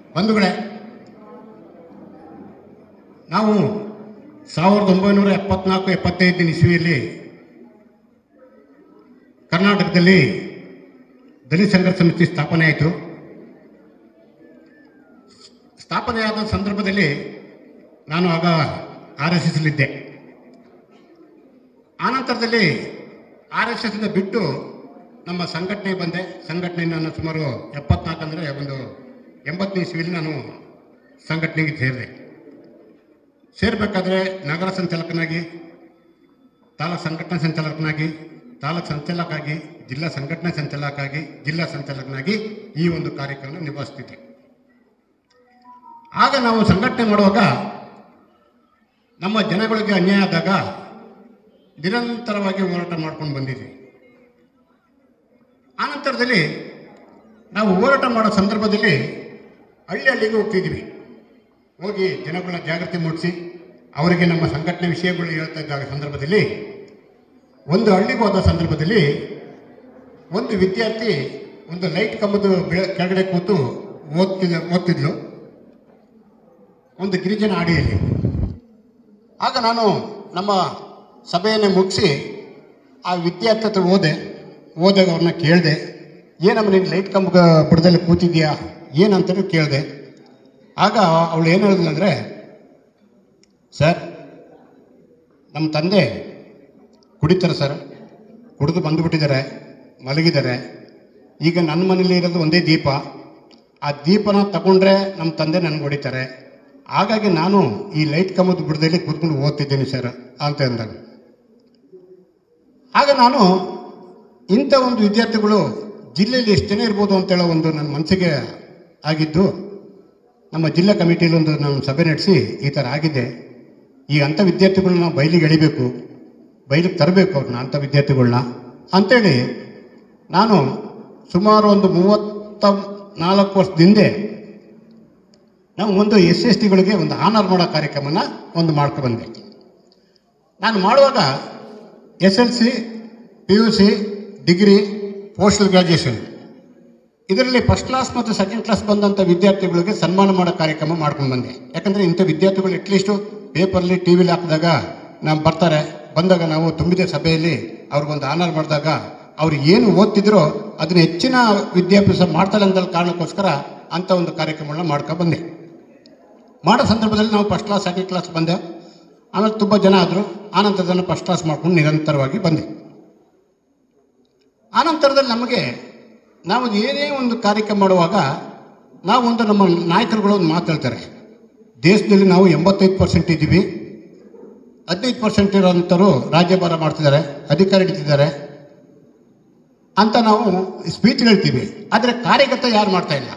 ಬಂಧುಗಳೇ ನಾವು ಸಾವಿರದ ಒಂಬೈನೂರ ಎಪ್ಪತ್ನಾಲ್ಕು ಎಪ್ಪತ್ತೈದನೇ ಇಸ್ವಿಯಲ್ಲಿ ಕರ್ನಾಟಕದಲ್ಲಿ ದಲಿತ ಸಂಘರ್ಷ ಸಮಿತಿ ಸ್ಥಾಪನೆ ಆಯಿತು ಸ್ಥಾಪನೆಯಾದ ಸಂದರ್ಭದಲ್ಲಿ ನಾನು ಆಗ ಆರ್ ಎಸ್ ಎಸ್ಲಿದ್ದೆ ಆನಂತರದಲ್ಲಿ ಆರ್ ಎಸ್ ಎಸ್ನಿಂದ ಬಿಟ್ಟು ನಮ್ಮ ಸಂಘಟನೆ ಬಂದೆ ಸಂಘಟನೆ ನಾನು ಸುಮಾರು ಎಪ್ಪತ್ನಾಲ್ಕು ಅಂದರೆ ಒಂದು ಎಂಬತ್ತನೇ ಇಸ್ವಿಯಲ್ಲಿ ನಾನು ಸಂಘಟನೆಗೆ ಸೇರಿದೆ ಸೇರಬೇಕಾದ್ರೆ ನಗರ ಸಂಚಾಲಕನಾಗಿ ತಾಲೂಕು ಸಂಘಟನಾ ಸಂಚಾಲಕನಾಗಿ ತಾಲೂಕು ಸಂಚಾಲಕಾಗಿ ಜಿಲ್ಲಾ ಸಂಘಟನಾ ಸಂಚಾಲಕಾಗಿ ಜಿಲ್ಲಾ ಸಂಚಾಲಕನಾಗಿ ಈ ಒಂದು ಕಾರ್ಯಕ್ರಮ ನಿಭಾಯಿಸ್ತಿದ್ದೆ ಆಗ ನಾವು ಸಂಘಟನೆ ಮಾಡುವಾಗ ನಮ್ಮ ಜನಗಳಿಗೆ ಅನ್ಯಾಯ ಆದಾಗ ನಿರಂತರವಾಗಿ ಹೋರಾಟ ಮಾಡ್ಕೊಂಡು ಬಂದಿದ್ವಿ ಆನಂತರದಲ್ಲಿ ನಾವು ಹೋರಾಟ ಮಾಡೋ ಸಂದರ್ಭದಲ್ಲಿ ಹಳ್ಳಿ ಹಳ್ಳಿಗೆ ಹೋಗ್ತಿದ್ವಿ ಹೋಗಿ ಜನಗಳನ್ನ ಜಾಗೃತಿ ಮೂಡಿಸಿ ಅವರಿಗೆ ನಮ್ಮ ಸಂಘಟನೆ ವಿಷಯಗಳು ಹೇಳ್ತಾ ಇದ್ದ ಸಂದರ್ಭದಲ್ಲಿ ಒಂದು ಹಳ್ಳಿಗೆ ಹೋದ ಸಂದರ್ಭದಲ್ಲಿ ಒಂದು ವಿದ್ಯಾರ್ಥಿ ಒಂದು ಲೈಟ್ ಕಂಬದ ಬೆಳ- ಕೆಳಗಡೆ ಕೂತು ಓದ್ತಿದ್ದ ಓದ್ತಿದ್ಲು ಒಂದು ಗಿರಿಜನ ಆಡಿಯಲ್ಲಿ ಆಗ ನಾನು ನಮ್ಮ ಸಭೆಯನ್ನು ಮುಗಿಸಿ ಆ ವಿದ್ಯಾರ್ಥಿ ಹತ್ರ ಹೋದೆ ಹೋದಾಗ ಅವ್ರನ್ನ ಕೇಳಿದೆ ಏನಮ್ಮ ನೀನು ಲೈಟ್ ಕಂಬ ಬುಡದಲ್ಲಿ ಕೂತಿದ್ಯಾ ಏನಂತಲೂ ಕೇಳಿದೆ ಆಗ ಅವಳು ಏನು ಹೇಳಿದ್ಲು ಅಂದರೆ ಸರ್ ನಮ್ಮ ತಂದೆ ಕುಡಿತಾರೆ ಸರ್ ಕುಡಿದು ಬಂದುಬಿಟ್ಟಿದ್ದಾರೆ ಮಲಗಿದ್ದಾರೆ ಈಗ ನನ್ನ ಮನೇಲಿ ಇರೋದು ಒಂದೇ ದೀಪ ಆ ದೀಪನ ತಗೊಂಡ್ರೆ ನಮ್ಮ ತಂದೆ ನನಗೆ ಹೊಡಿತಾರೆ ಹಾಗಾಗಿ ನಾನು ಈ ಲೈಟ್ ಕಂಬದ ಬುಡದಲ್ಲಿ ಕೂತ್ಕೊಂಡು ಓದ್ತಿದ್ದೀನಿ ಸರ್ ಅಂತ ಅಂದಾಗ ಆಗ ನಾನು ಇಂಥ ಒಂದು ವಿದ್ಯಾರ್ಥಿಗಳು ಜಿಲ್ಲೆಯಲ್ಲಿ ಎಷ್ಟು ಜನ ಇರ್ಬೋದು ಅಂತೇಳೋ ಒಂದು ನನ್ನ ಮನಸ್ಸಿಗೆ ಆಗಿದ್ದು ನಮ್ಮ ಜಿಲ್ಲಾ ಕಮಿಟಿಯಲ್ಲಿ ಒಂದು ನಾನು ಸಭೆ ನಡೆಸಿ ಈ ಥರ ಆಗಿದೆ ಈ ಅಂಥ ವಿದ್ಯಾರ್ಥಿಗಳನ್ನ ನಾವು ಬಯಲಿಗೆ ಎಳಿಬೇಕು ಬಯಲಿಗೆ ತರಬೇಕು ಅವ್ರನ್ನ ಅಂಥ ವಿದ್ಯಾರ್ಥಿಗಳನ್ನ ಅಂಥೇಳಿ ನಾನು ಸುಮಾರು ಒಂದು ಮೂವತ್ತ ನಾಲ್ಕು ವರ್ಷದ ಹಿಂದೆ ನಾವು ಒಂದು ಎಸ್ ಎಸ್ ಟಿಗಳಿಗೆ ಒಂದು ಆನರ್ ಮಾಡೋ ಕಾರ್ಯಕ್ರಮನ ಒಂದು ಮಾಡ್ಕೊಬಂದೆ ನಾನು ಮಾಡುವಾಗ S L C P U C degree post graduation ಇದರಲ್ಲಿ ಫಸ್ಟ್ ಕ್ಲಾಸ್ ಮತ್ತು ಸೆಕೆಂಡ್ ಕ್ಲಾಸ್ ಬಂದಂಥ ವಿದ್ಯಾರ್ಥಿಗಳಿಗೆ ಸನ್ಮಾನ ಮಾಡೋ ಕಾರ್ಯಕ್ರಮ ಮಾಡ್ಕೊಂಡು ಬಂದೆ ಯಾಕಂದರೆ ಇಂಥ ವಿದ್ಯಾರ್ಥಿಗಳು ಅಟ್ಲೀಸ್ಟು ಪೇಪರ್ಲಿ ಟಿ ವಿಲಿ ಹಾಕಿದಾಗ ನಾವು ಬರ್ತಾರೆ ಬಂದಾಗ ನಾವು ತುಂಬಿದ ಸಭೆಯಲ್ಲಿ ಅವ್ರಿಗೊಂದು ಆನರ್ ಮಾಡಿದಾಗ ಅವ್ರು ಏನು ಓದ್ತಿದ್ರೋ ಅದನ್ನ ಹೆಚ್ಚಿನ ವಿದ್ಯಾಭ್ಯಾಸ ಮಾಡ್ತಾರೆ ಅಂತ ಕಾರಣಕ್ಕೋಸ್ಕರ ಅಂಥ ಒಂದು ಕಾರ್ಯಕ್ರಮಗಳನ್ನ ಮಾಡ್ಕೊಂಡು ಬಂದೆ ಮಾಡೋ ಸಂದರ್ಭದಲ್ಲಿ ನಾವು ಫಸ್ಟ್ ಕ್ಲಾಸ್ ಸೆಕೆಂಡ್ ಕ್ಲಾಸ್ ಬಂದೆ ಆಮೇಲೆ ತುಂಬ ಜನ ಆದರು ಆನಂತರದಲ್ಲಿ ಫಸ್ಟ್ ಕ್ಲಾಸ್ ಮಾಡ್ಕೊಂಡು ನಿರಂತರವಾಗಿ ಬಂದೆ ಆನಂತರದಲ್ಲಿ ನಮಗೆ ನಾವು ಏನೇ ಒಂದು ಕಾರ್ಯಕ್ರಮ ಮಾಡುವಾಗ ನಾವು ಒಂದು ನಮ್ಮ ನಾಯಕರುಗಳು ಒಂದು ಮಾತು ಹೇಳ್ತಾರೆ ದೇಶದಲ್ಲಿ ನಾವು ಎಂಬತ್ತೈದು ಪರ್ಸೆಂಟ್ ಇದ್ದೀವಿ ಹದಿನೈದು ಪರ್ಸೆಂಟ್ ಇರೋಂಥವ್ರು ರಾಜ್ಯಭಾರ ಮಾಡ್ತಿದ್ದಾರೆ ಅಧಿಕಾರ ಹಿಡಿತಿದ್ದಾರೆ ಅಂತ ನಾವು ಸ್ಪೀಚ್ ಹೇಳ್ತೀವಿ ಆದರೆ ಕಾರ್ಯಗತ ಯಾರು ಮಾಡ್ತಾ ಇಲ್ಲ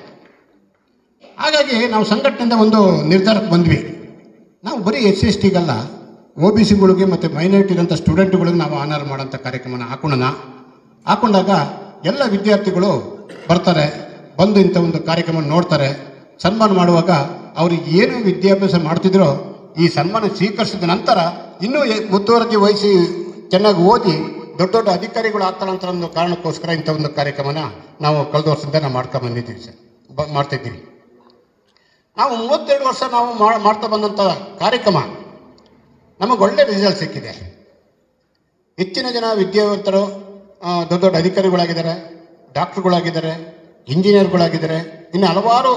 ಹಾಗಾಗಿ ನಾವು ಸಂಘಟನೆಯಿಂದ ಒಂದು ನಿರ್ಧಾರಕ್ಕೆ ಬಂದ್ವಿ ನಾವು ಬರೀ ಎಸ್ ಎಸ್ ಟಿಗಲ್ಲ ಒ ಬಿ ಸಿಗಳಿಗೆ ಮತ್ತು ಮೈನಾರಿಟಿ ಇರೋಂಥ ಸ್ಟೂಡೆಂಟ್ಗಳಿಗೆ ನಾವು ಆನರ್ ಮಾಡೋಂಥ ಕಾರ್ಯಕ್ರಮನ ಹಾಕೊಳ್ಳೋಣ ಹಾಕೊಂಡಾಗ ಎಲ್ಲ ವಿದ್ಯಾರ್ಥಿಗಳು ಬರ್ತಾರೆ ಬಂದು ಇಂಥ ಒಂದು ಕಾರ್ಯಕ್ರಮ ನೋಡ್ತಾರೆ ಸನ್ಮಾನ ಮಾಡುವಾಗ ಅವ್ರಿಗೆ ಏನು ವಿದ್ಯಾಭ್ಯಾಸ ಮಾಡ್ತಿದ್ರೋ ಈ ಸನ್ಮಾನ ಸ್ವೀಕರಿಸಿದ ನಂತರ ಇನ್ನೂ ಎ- ಮುತುವರ್ಜಿ ವಹಿಸಿ ಚೆನ್ನಾಗಿ ಓದಿ ದೊಡ್ಡ ದೊಡ್ಡ ಅಧಿಕಾರಿಗಳು ಆಗ್ತಾರೆ ಅಂತ ಒಂದು ಕಾರಣಕ್ಕೋಸ್ಕರ ಇಂಥ ಒಂದು ಕಾರ್ಯಕ್ರಮನ ನಾವು ಕಳೆದ ವರ್ಷದಿಂದ ನಾವು ಮಾಡ್ಕೊಂಡು ಬಂದಿದ್ದೀವಿ ಸರ್ ಬ ಮಾಡ್ತಾಯಿದ್ದೀವಿ ನಾವು ಮೂವತ್ತೆರಡು ವರ್ಷ ನಾವು ಮಾ- ಮಾಡ್ತಾ ಬಂದಂಥ ಕಾರ್ಯಕ್ರಮ ನಮಗೆ ಒಳ್ಳೆ ರಿಸಲ್ಟ್ ಸಿಕ್ಕಿದೆ ಹೆಚ್ಚಿನ ಜನ ವಿದ್ಯಾವಂತರು ಆ, ದೊಡ್ಡ ದೊಡ್ಡ ಅಧಿಕಾರಿಗಳಾಗಿದ್ದಾರೆ ಡಾಕ್ಟ್ರುಗಳಾಗಿದ್ದಾರೆ ಇಂಜಿನಿಯರ್ಗಳಾಗಿದ್ದಾರೆ ಇನ್ನು ಹಲವಾರು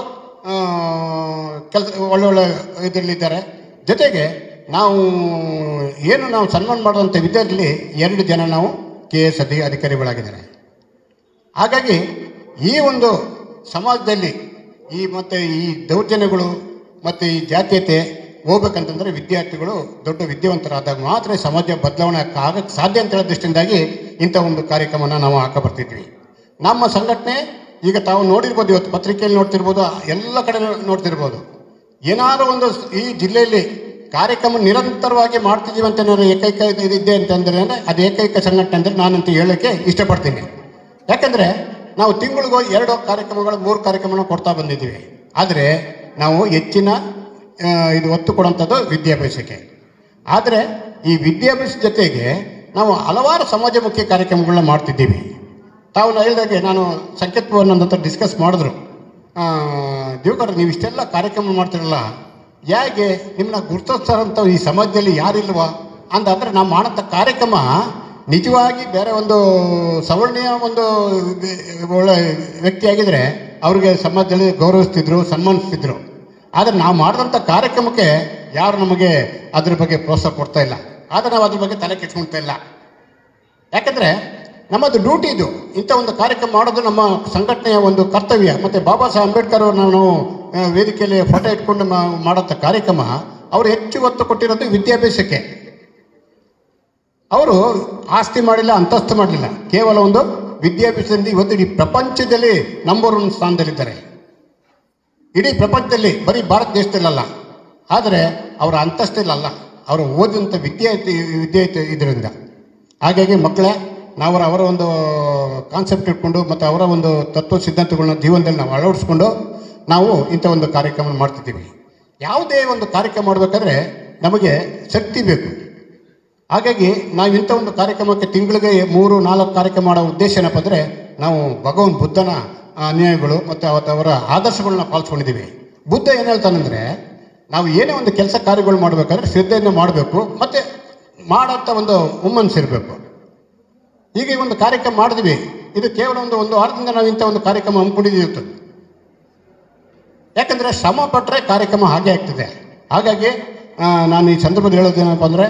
ಕೆಲಸ ಒಳ್ಳೊಳ್ಳೆ ಇದರಲ್ಲಿದ್ದಾರೆ ಜೊತೆಗೆ ನಾವು ಏನು ನಾವು ಸನ್ಮಾನ ಮಾಡುವಂಥ ವಿದ್ಯಾರ್ಥಿಲಿ ಎರಡು ಜನ ನಾವು ಕೆ ಎಸ್ ಅಧಿ ಅಧಿಕಾರಿಗಳಾಗಿದ್ದಾರೆ ಹಾಗಾಗಿ ಈ ಒಂದು ಸಮಾಜದಲ್ಲಿ ಈ ಮತ್ತು ಈ ದೌರ್ಜನ್ಯಗಳು ಮತ್ತು ಈ ಜಾತೀಯತೆ ಹೋಗ್ಬೇಕಂತಂದ್ರೆ ವಿದ್ಯಾರ್ಥಿಗಳು ದೊಡ್ಡ ವಿದ್ಯಾವಂತರಾದಾಗ ಮಾತ್ರ ಈ ಸಮಾಜ ಬದಲಾವಣೆ ಆಗಕ್ಕೆ ಸಾಧ್ಯ ಅಂತ ಹೇಳೋ ದೃಷ್ಟಿಯಿಂದಾಗಿ ಇಂಥ ಒಂದು ಕಾರ್ಯಕ್ರಮನ ನಾವು ಹಾಕ ಬರ್ತಿದ್ವಿ ನಮ್ಮ ಸಂಘಟನೆ ಈಗ ತಾವು ನೋಡಿರ್ಬೋದು ಇವತ್ತು ಪತ್ರಿಕೆಯಲ್ಲಿ ನೋಡ್ತಿರ್ಬೋದು ಎಲ್ಲ ಕಡೆ ನೋಡ್ತಿರ್ಬೋದು ಏನಾದರೂ ಒಂದು ಈ ಜಿಲ್ಲೆಯಲ್ಲಿ ಕಾರ್ಯಕ್ರಮ ನಿರಂತರವಾಗಿ ಮಾಡ್ತಿದ್ದೀವಿ ಅಂತ ಏನಾದ್ರು ಏಕೈಕ ಇದು ಇದೆ ಅಂತಂದ್ರೆ ಅಂದರೆ ಅದು ಏಕೈಕ ಸಂಘಟನೆ ಅಂದರೆ ನಾನಂತೂ ಹೇಳೋಕ್ಕೆ ಇಷ್ಟಪಡ್ತೀನಿ ಯಾಕಂದರೆ ನಾವು ತಿಂಗಳಿಗೂ ಎರಡು ಕಾರ್ಯಕ್ರಮಗಳು ಮೂರು ಕಾರ್ಯಕ್ರಮನ ಕೊಡ್ತಾ ಬಂದಿದ್ದೀವಿ ಆದರೆ ನಾವು ಹೆಚ್ಚಿನ ಆ, ಇದು ಒತ್ತು ಕೊಡುವಂಥದ್ದು ವಿದ್ಯಾಭ್ಯಾಸಕ್ಕೆ ಆದರೆ ಈ ವಿದ್ಯಾಭ್ಯಾಸ ಜೊತೆಗೆ ನಾವು ಹಲವಾರು ಸಮಾಜಮುಖಿ ಕಾರ್ಯಕ್ರಮಗಳನ್ನ ಮಾಡ್ತಿದ್ದೀವಿ ತಾವು ಹೇಳಿದಾಗೆ ನಾನು ಸಂಕೇತ್ ಭವನ್ ನನ್ನ ಹತ್ರ ಡಿಸ್ಕಸ್ ಮಾಡಿದ್ರು ಆ, ದೇವಕರ ನೀವು ಇಷ್ಟೆಲ್ಲ ಕಾರ್ಯಕ್ರಮ ಮಾಡ್ತಿರಲ್ಲ ಹೇಗೆ ನಿಮ್ಮನ್ನ ಗುರುತಿಸ್ತಾರಂತ ಈ ಸಮಾಜದಲ್ಲಿ ಯಾರಿಲ್ವಾ ಅಂತಂದ್ರೆ ನಾವು ಮಾಡೋಂಥ ಕಾರ್ಯಕ್ರಮ ನಿಜವಾಗಿ ಬೇರೆ ಒಂದು ಸವರ್ಣೀಯ ಒಂದು ಒಳ್ಳೆ ವ್ಯಕ್ತಿಯಾಗಿದ್ರೆ ಅವ್ರಿಗೆ ಸಮಾಜದಲ್ಲಿ ಗೌರವಿಸ್ತಿದ್ರು ಸನ್ಮಾನಿಸ್ತಿದ್ರು ಆದರೆ ನಾವು ಮಾಡಿದಂಥ ಕಾರ್ಯಕ್ರಮಕ್ಕೆ ಯಾರು ನಮಗೆ ಅದ್ರ ಬಗ್ಗೆ ಪ್ರೋತ್ಸಾಹ ಕೊಡ್ತಾ ಇಲ್ಲ ಆದರೆ ನಾವು ಅದ್ರ ಬಗ್ಗೆ ತಲೆ ಕೆಡ್ಸ್ಕೊಳ್ತಾ ಇಲ್ಲ ಯಾಕಂದ್ರೆ ನಮ್ಮದು ಡ್ಯೂಟಿ ಇದು ಇಂಥ ಒಂದು ಕಾರ್ಯಕ್ರಮ ಮಾಡೋದು ನಮ್ಮ ಸಂಘಟನೆಯ ಒಂದು ಕರ್ತವ್ಯ ಮತ್ತು ಬಾಬಾ ಸಾಹೇಬ್ ಅಂಬೇಡ್ಕರ್ ಅವರು ನಾವು ಆ, ವೇದಿಕೆಯಲ್ಲಿ ಫೋಟೋ ಇಟ್ಕೊಂಡು ಮಾ- ಮಾಡೋಂಥ ಕಾರ್ಯಕ್ರಮ ಅವರು ಹೆಚ್ಚು ಒತ್ತು ಕೊಟ್ಟಿರೋದು ವಿದ್ಯಾಭ್ಯಾಸಕ್ಕೆ ಅವರು ಆಸ್ತಿ ಮಾಡಿಲ್ಲ ಅಂತಸ್ತು ಮಾಡಲಿಲ್ಲ ಕೇವಲ ಒಂದು ವಿದ್ಯಾಭ್ಯಾಸದಿಂದ ಇವತ್ತು ಇಡೀ ಪ್ರಪಂಚದಲ್ಲಿ ನಂಬರ್ ಒನ್ ಸ್ಥಾನದಲ್ಲಿದ್ದಾರೆ ಇಡೀ ಪ್ರಪಂಚದಲ್ಲಿ ಬರೀ ಭಾರತ ದೇಶದಲ್ಲಲ್ಲ ಆದರೆ ಅವರ ಅಂತಸ್ತಿಲಲ್ಲ ಅವರು ಓದಿದಂಥ ವಿದ್ಯೆ ಐತಿ ವಿದ್ಯೆ ಐತಿ ಇದರಿಂದ ಹಾಗಾಗಿ ಮಕ್ಕಳೇ ನಾವು ಅವರ ಒಂದು ಕಾನ್ಸೆಪ್ಟ್ ಇಟ್ಕೊಂಡು ಮತ್ತು ಅವರ ಒಂದು ತತ್ವ ಸಿದ್ಧಾಂತಗಳನ್ನ ಜೀವನದಲ್ಲಿ ನಾವು ಅಳವಡಿಸ್ಕೊಂಡು ನಾವು ಇಂಥ ಒಂದು ಕಾರ್ಯಕ್ರಮ ಮಾಡ್ತಿದ್ದೀವಿ ಯಾವುದೇ ಒಂದು ಕಾರ್ಯಕ್ರಮ ಮಾಡಬೇಕಾದ್ರೆ ನಮಗೆ ಶಕ್ತಿ ಬೇಕು ಹಾಗಾಗಿ ನಾವು ಇಂಥ ಒಂದು ಕಾರ್ಯಕ್ರಮಕ್ಕೆ ತಿಂಗಳಿಗೆ ಮೂರು ನಾಲ್ಕು ಕಾರ್ಯಕ್ರಮ ಮಾಡೋ ಉದ್ದೇಶ ಏನಪ್ಪ ಅಂದರೆ ನಾವು ಭಗವಾನ್ ಬುದ್ಧನ ಆ, ಅನ್ಯಾಯಗಳು ಮತ್ತು ಅವತ್ತು ಅವರ ಆದರ್ಶಗಳನ್ನ ಪಾಲಿಸ್ಕೊಂಡಿದ್ದೀವಿ ಬುದ್ಧ ಏನು ಹೇಳ್ತಾನಂದರೆ ನಾವು ಏನೇ ಒಂದು ಕೆಲಸ ಕಾರ್ಯಗಳು ಮಾಡಬೇಕಾದ್ರೆ ಶ್ರದ್ಧೆಯಿಂದ ಮಾಡಬೇಕು ಮತ್ತು ಮಾಡೋಂಥ ಒಂದು ಹುಮ್ಮನ್ಸ್ ಇರಬೇಕು ಈಗ ಈ ಒಂದು ಕಾರ್ಯಕ್ರಮ ಮಾಡಿದ್ವಿ ಇದು ಕೇವಲ ಒಂದು ಒಂದು ವಾರದಿಂದ ನಾವು ಇಂಥ ಒಂದು ಕಾರ್ಯಕ್ರಮ ಹಮ್ಮಿಕೊಂಡಿದ್ದೀವಿ ಇವತ್ತು. ಯಾಕಂದರೆ ಶ್ರಮ ಪಟ್ಟರೆ ಕಾರ್ಯಕ್ರಮ ಹಾಗೆ ಆಗ್ತದೆ ಹಾಗಾಗಿ ಆ, ನಾನು ಈ ಸಂದರ್ಭದಲ್ಲಿ ಹೇಳೋದೇನಪ್ಪ ಅಂದರೆ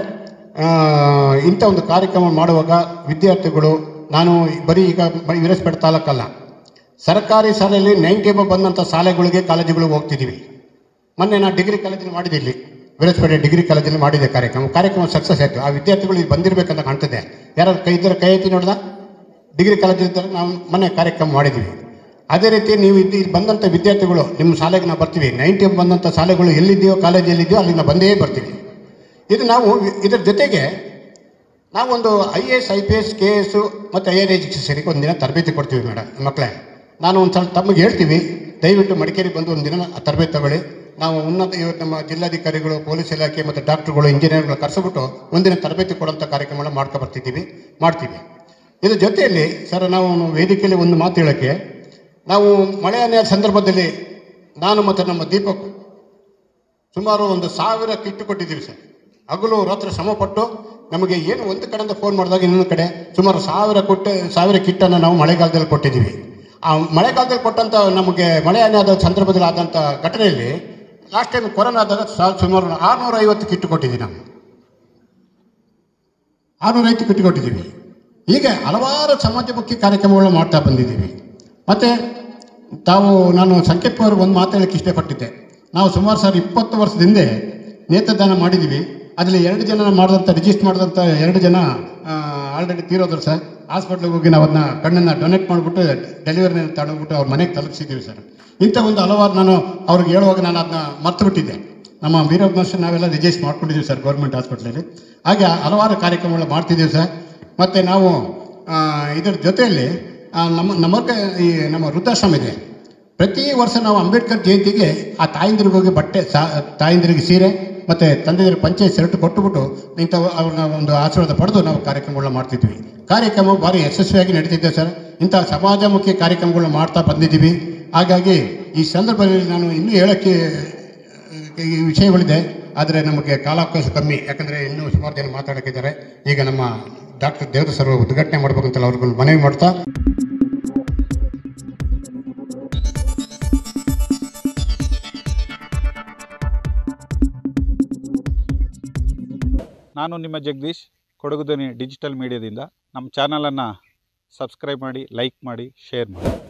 ಇಂಥ ಒಂದು ಕಾರ್ಯಕ್ರಮ ಮಾಡುವಾಗ ವಿದ್ಯಾರ್ಥಿಗಳು ನಾನು ಬರೀ ಈಗ ಬರೀ ವಿರಸ್ಪೇಟೆ ತಾಲೂಕಲ್ಲ ಸರ್ಕಾರಿ ಶಾಲೆಯಲ್ಲಿ ನೈಂಟಿ ಎಬೋ ಬಂದಂಥ ಶಾಲೆಗಳಿಗೆ ಕಾಲೇಜುಗಳಿಗೆ ಹೋಗ್ತಿದ್ದೀವಿ ಮೊನ್ನೆ ನಾನು ಡಿಗ್ರಿ ಕಾಲೇಜಲ್ಲಿ ಮಾಡಿದ್ದೆ ಇಲ್ಲಿ ವಿರಸ್ಪೇಟೆ ಡಿಗ್ರಿ ಕಾಲೇಜಲ್ಲಿ ಮಾಡಿದ್ದೆ ಕಾರ್ಯಕ್ರಮ ಕಾರ್ಯಕ್ರಮ ಸಕ್ಸಸ್ ಆಯಿತು ಆ ವಿದ್ಯಾರ್ಥಿಗಳು ಇಲ್ಲಿ ಬಂದಿರಬೇಕಂತ ಕಾಣ್ತದೆ ಯಾರಾದ್ರು ಕೈ ಇದ್ದರೆ ಕೈ ಐತಿ ನೋಡ್ದ ಡಿಗ್ರಿ ಕಾಲೇಜಲ್ಲಿ ನಾವು ಮೊನ್ನೆ ಕಾರ್ಯಕ್ರಮ ಮಾಡಿದ್ವಿ ಅದೇ ರೀತಿ ನೀವು ಇಲ್ಲಿ ಇಲ್ಲಿ ಬಂದಂಥ ವಿದ್ಯಾರ್ಥಿಗಳು ನಿಮ್ಮ ಶಾಲೆಗೆ ನಾವು ಬರ್ತೀವಿ ನೈಂಟಿ ಬಂದಂಥ ಶಾಲೆಗಳು ಎಲ್ಲಿದೆಯೋ ಕಾಲೇಜ್ ಎಲ್ಲಿದೆಯೋ ಅಲ್ಲಿಂದ ಬಂದೇ ಬರ್ತೀವಿ ಇದು ನಾವು ಇದರ ಜೊತೆಗೆ ನಾವೊಂದು I A S I P S K S ಮತ್ತು ಐ ಆರ್ ಎಜುಕೇಷನ್ಗೆ ಒಂದು ದಿನ ತರಬೇತಿ ಕೊಡ್ತೀವಿ ಮೇಡಮ್ ಮಕ್ಕಳೇ ನಾನು ಒಂದು ಸ್ವಲ್ಪ ತಮಗೆ ಹೇಳ್ತೀವಿ ದಯವಿಟ್ಟು ಮಡಿಕೇರಿ ಬಂದು ಒಂದು ದಿನ ತರಬೇತಿ ತಗೊಳ್ಳಿ ನಾವು ಉನ್ನತ ಇವತ್ತು ನಮ್ಮ ಜಿಲ್ಲಾಧಿಕಾರಿಗಳು ಪೊಲೀಸ್ ಇಲಾಖೆ ಮತ್ತು ಡಾಕ್ಟ್ರುಗಳು ಇಂಜಿನಿಯರ್ಗಳು ಕರೆಸಿಬಿಟ್ಟು ಒಂದಿನ ತರಬೇತಿ ಕೊಡೋಂಥ ಕಾರ್ಯಕ್ರಮನ ಮಾಡ್ಕೊ ಬರ್ತಿದ್ದೀವಿ ಮಾಡ್ತೀವಿ ಇದ್ರ ಜೊತೆಯಲ್ಲಿ ಸರ್ ನಾವು ವೇದಿಕೆಯಲ್ಲಿ ಒಂದು ಮಾತು ಹೇಳೋಕ್ಕೆ ನಾವು ಮಳೆ ಅನ್ಯ ಸಂದರ್ಭದಲ್ಲಿ ನಾನು ಮತ್ತು ನಮ್ಮ ದೀಪಕ್ ಸುಮಾರು ಒಂದು ಸಾವಿರ ಕಿಟ್ ಕೊಟ್ಟಿದ್ದೀವಿ ಸರ್ ಹಗಲು ರಾತ್ರಿ ಶ್ರಮಪಟ್ಟು ನಮಗೆ ಏನು ಒಂದು ಕಡೆಯಿಂದ ಫೋನ್ ಮಾಡಿದಾಗ ಇನ್ನೊಂದು ಕಡೆ ಸುಮಾರು ಸಾವಿರ ಕೊಟ್ಟು ಸಾವಿರ ಕಿಟ್ಟನ್ನು ನಾವು ಮಳೆಗಾಲದಲ್ಲಿ ಕೊಟ್ಟಿದ್ದೀವಿ ಆ ಮಳೆಗಾಲದಲ್ಲಿ ಕೊಟ್ಟಂಥ ನಮಗೆ ಮಳೆ ಆದ ಸಂದರ್ಭದಲ್ಲಿ ಆದಂಥ ಘಟನೆಯಲ್ಲಿ ಲಾಸ್ಟ್ ಟೈಮ್ ಕೊರೋನಾ ಆದಾಗ ಸಾ- ಸುಮಾರು ಆರುನೂರ ಐವತ್ತು ಕಿಟ್ ಕೊಟ್ಟಿದ್ದೀವಿ ನಾವು ಆರುನೂರ ಐವತ್ತು ಕಿಟ್ ಕೊಟ್ಟಿದ್ದೀವಿ ಹೀಗೆ ಹಲವಾರು ಸಮಾಜಮುಖಿ ಕಾರ್ಯಕ್ರಮಗಳನ್ನ ಮಾಡ್ತಾ ಬಂದಿದ್ದೀವಿ ಮತ್ತು ತಾವು ನಾನು ಸಂಕೇತ್ ಅವ್ರಿಗೆ ಒಂದು ಮಾತು ಹೇಳಕ್ಕೆ ಇಷ್ಟಪಟ್ಟಿದ್ದೆ ನಾವು ಸುಮಾರು ಸರ್ ಇಪ್ಪತ್ತು ವರ್ಷದ ಹಿಂದೆ ನೇತ್ರದಾನ ಮಾಡಿದ್ದೀವಿ ಅದರಲ್ಲಿ ಎರಡು ಜನ ಮಾಡಿದಂಥ ರಿಜಿಸ್ಟರ್ ಮಾಡಿದಂಥ ಎರಡು ಜನ ಆಲ್ರೆಡಿ ತೀರೋದ್ರು ಸರ್ ಹಾಸ್ಪಿಟ್ಲಿಗೆ ಹೋಗಿ ನಾವು ಅದನ್ನ ಕಣ್ಣನ್ನು ಡೊನೇಟ್ ಮಾಡಿಬಿಟ್ಟು ಡೆಲಿವರಿನ ತಗೊಂಡ್ಬಿಟ್ಟು ಅವ್ರ ಮನೆಗೆ ತಲುಪಿಸಿದ್ದೀವಿ ಸರ್ ಇಂಥ ಒಂದು ಹಲವಾರು ನಾನು ಅವ್ರಿಗೆ ಹೇಳುವಾಗ ನಾನು ಅದನ್ನ ಮರ್ತು ಬಿಟ್ಟಿದ್ದೆ ನಮ್ಮ ವೀರಭದ್ರ ನಾವೆಲ್ಲ ರಿಜಿಸ್ಟರ್ ಮಾಡ್ಕೊಂಡಿದ್ದೀವಿ ಸರ್ ಗೌರ್ಮೆಂಟ್ ಹಾಸ್ಪಿಟ್ಲಲ್ಲಿ ಹಾಗೆ ಹಲವಾರು ಕಾರ್ಯಕ್ರಮಗಳು ಮಾಡ್ತಿದ್ದೀವಿ ಸರ್ ಮತ್ತು ನಾವು ಆ, ಇದರ ಜೊತೆಯಲ್ಲಿ ಆ, ನಮ್ಮ ನಮ್ಮ ಈ ನಮ್ಮ ವೃದ್ಧಾಶ್ರಮ ಇದೆ ಪ್ರತಿ ವರ್ಷ ನಾವು ಅಂಬೇಡ್ಕರ್ ಜಯಂತಿಗೆ ಆ ತಾಯಂದಿರಿಗೆ ಹೋಗಿ ಬಟ್ಟೆ ಸಾ ತಾಯಂದಿರಿಗೆ ಸೀರೆ ಮತ್ತು ತಂದೆಯರಿಗೆ ಪಂಚಾಯತ್ ಶರ್ಟ್ ಕೊಟ್ಟುಬಿಟ್ಟು ಇಂಥ ಅವ್ರನ್ನ ಒಂದು ಆಶೀರ್ವಾದ ಪಡೆದು ನಾವು ಕಾರ್ಯಕ್ರಮಗಳನ್ನ ಮಾಡ್ತಿದ್ವಿ ಕಾರ್ಯಕ್ರಮ ಭಾರಿ ಯಶಸ್ವಿಯಾಗಿ ನಡೀತಿದ್ದೆ ಸರ್ ಇಂಥ ಸಮಾಜಮುಖಿ ಕಾರ್ಯಕ್ರಮಗಳನ್ನ ಮಾಡ್ತಾ ಬಂದಿದ್ದೀವಿ ಹಾಗಾಗಿ ಈ ಸಂದರ್ಭದಲ್ಲಿ ನಾನು ಇನ್ನೂ ಹೇಳೋಕ್ಕೆ ಈ ವಿಷಯಗಳಿದೆ ಆದರೆ ನಮಗೆ ಕಾಲಾವಕಾಶ ಕಮ್ಮಿ ಯಾಕಂದರೆ ಇನ್ನೂ ಸುಮಾರು ಜನ ಮಾತಾಡೋಕ್ಕಿದ್ದಾರೆ ಈಗ ನಮ್ಮ ಡಾಕ್ಟರ್ ದೇವರ ಸರ್ ಉದ್ಘಾಟನೆ ಮಾಡ್ಬೇಕಂತಲ್ಲ ಅವ್ರಿಗೆ ಮನವಿ ಮಾಡ್ತಾ ನಾನು ನಿಮ್ಮ ಜಗದೀಶ್ ಕೊಡಗು ಧ್ವನಿ ಡಿಜಿಟಲ್ ಮೀಡಿಯಾದಿಂದ ನಮ್ಮ ಚಾನಲನ್ನು ಸಬ್ಸ್ಕ್ರೈಬ್ ಮಾಡಿ ಲೈಕ್ ಮಾಡಿ ಶೇರ್ ಮಾಡಿ